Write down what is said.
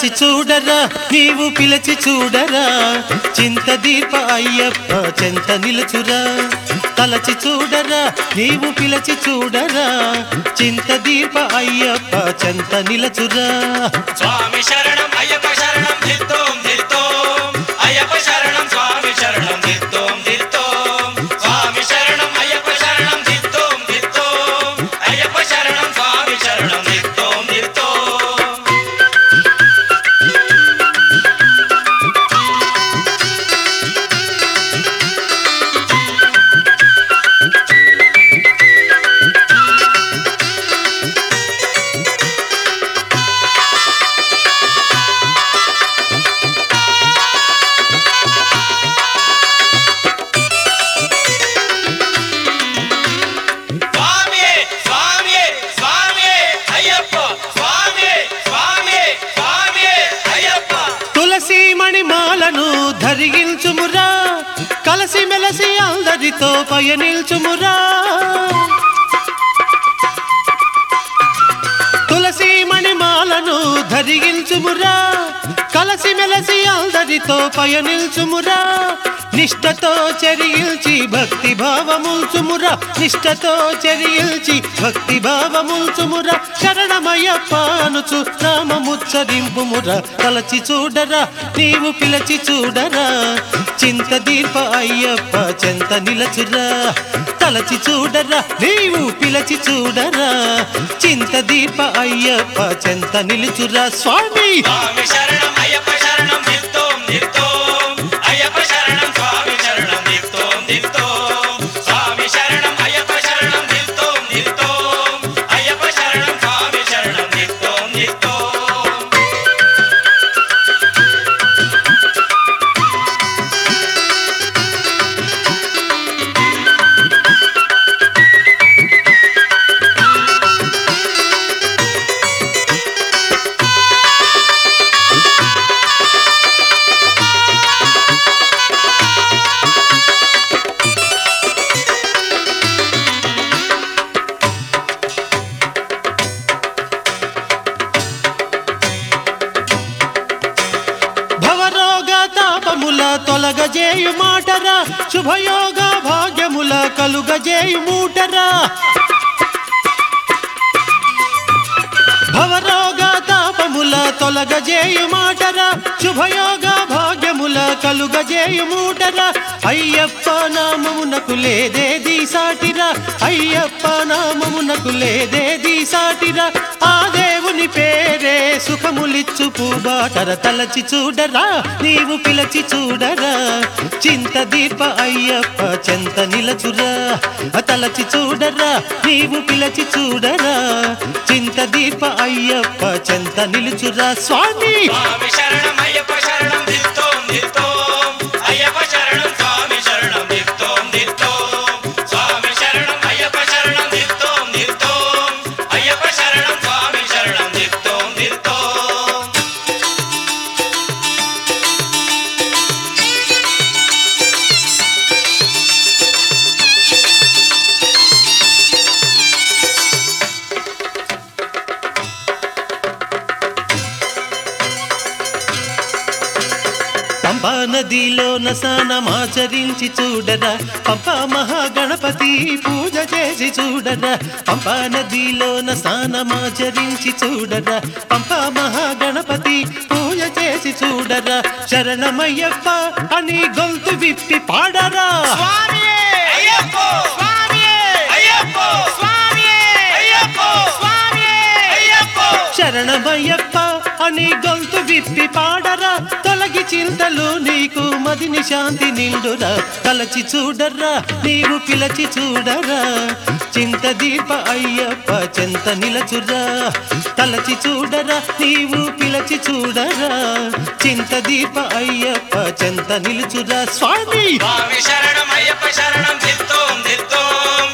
చూడరా నీవు పిలచి చూడరా చింత దీప అయ్యప్ప చెంత నిలుచురా తలచి చూడరా నీవు పిలచి చూడరా చింత దీప అయ్యప్ప చెంత నిలచురా స్వామి శరణం అయ్యప్ప శరణం దిత్తోం దిత్తోం అయ్యప్ప శరణం స్వామి శరణం దిత్తోం దిత్తోం స్వామి శరణం అయ్యప్ప శరణం దిత్తోం దిత్తోం అయ్యప్ప శరణం స్వామి శరణం దిత్తోం దిత్తోం స్వామియే స్వామియే స్వామియే అయ్యప్ప స్వామియే స్వామియే స్వామియే అయ్యప్ప తులసీమణి మాలను ధరిగించుమురా కలసి మెలసి అందరితో పయనిల్చుమురా తులసీమణి మాలను ధరిగించుమురా కలసి మెలసి అందరితో పయనిల్చుమురా నిష్టతో చెరియిల్చి భక్తి భావముల్చుమురా నిష్టతో చెరియిల్చి భక్తి భావముల్చుమురా శరణమయ్యప్ప అనుచు నామముచ్చరింపుమురా తలచి చూడరా నీవు పిలచి చూడరా చింత దీప అయ్యప్ప చెంత నిలచురా తలచి చూడరా నీవు పిలచి చూడరా చింత దీప అయ్యప్ప చెంత నిలుచురా స్వామి స్వామి శరణం అయ్యప్ప శరణం దిత్తోం దిత్తోం అయ్యప్ప శరణం స్వామి శరణం దిత్తోం దిత్తోం స్వామి శరణం అయ్యప్ప శరణం దిత్తోం దిత్తోం అయ్యప్ప శరణం స్వామి శరణం దిత్తోం దిత్తోం భవరోగ తాపముల తొలగజేయు మాటరా శుభయోగ భాగ్యముల కలుగజేయు మూటరా భవరోగ తాపముల తొలగజేయు మాటరా శుభయోగ భాగ్యముల కలుగజేయు మూటరా అయ్యప్ప నామమునకు లేదేది సాటిరా అయ్యప్ప నామమునకు లేదేది సాటిరా ఆ దేవుని పేరే సుఖములిచ్చు పూబాటర తలచి చూడరా నీవు పిలచి చూడరా చింత దీప అయ్యప్ప చెంత నిలచురా తలచి చూడరా నీవు పిలచి చూడరా చింత దీప అయ్యప్ప చెంత నిలుచురా స్వామి స్వామి శరణం అయ్యప్ప శరణం దిత్తోం దిత్తోం అయ్యప్ప శరణం స్వామి శరణం దిత్తోం దిత్తోం స్వామి శరణం అయ్యప్ప శరణం దిత్తోం దిత్తోం అయ్యప్ప శరణం స్వామి శరణం దిత్తోం దిత్తోం పంపా నదిలోన స్నానమాచరించి చూడరా పంపా మహాగణపతి పూజ చేసి చూడరా పంపా నదిలోన స్నానమాచరించి చూడరా పంపా మహాగణపతి పూజ చేసి చూడరా శరణమయ్యప్ప అని గొంతు విప్పి పాడరా స్వామియే అయ్యప్ప స్వామియే అయ్యప్ప స్వామియే అయ్యప్ప స్వామియే అయ్యప్ప శరణమయ్యప్ప అని గొంతు విప్పి పాడరా తొలగి చింతలు నీకు మదిని శాంతి నిండురా తలచి చూడరా నీవు పిలచి చూడరా చింత దీప అయ్యప్ప చెంత నిలచురా తలచి చూడరా నీవు పిలచి చూడరా చింత దీప అయ్యప్ప చెంత నిలుచురా స్వామి స్వామి శరణం అయ్యప్ప శరణం దిత్తోం దిత్తోం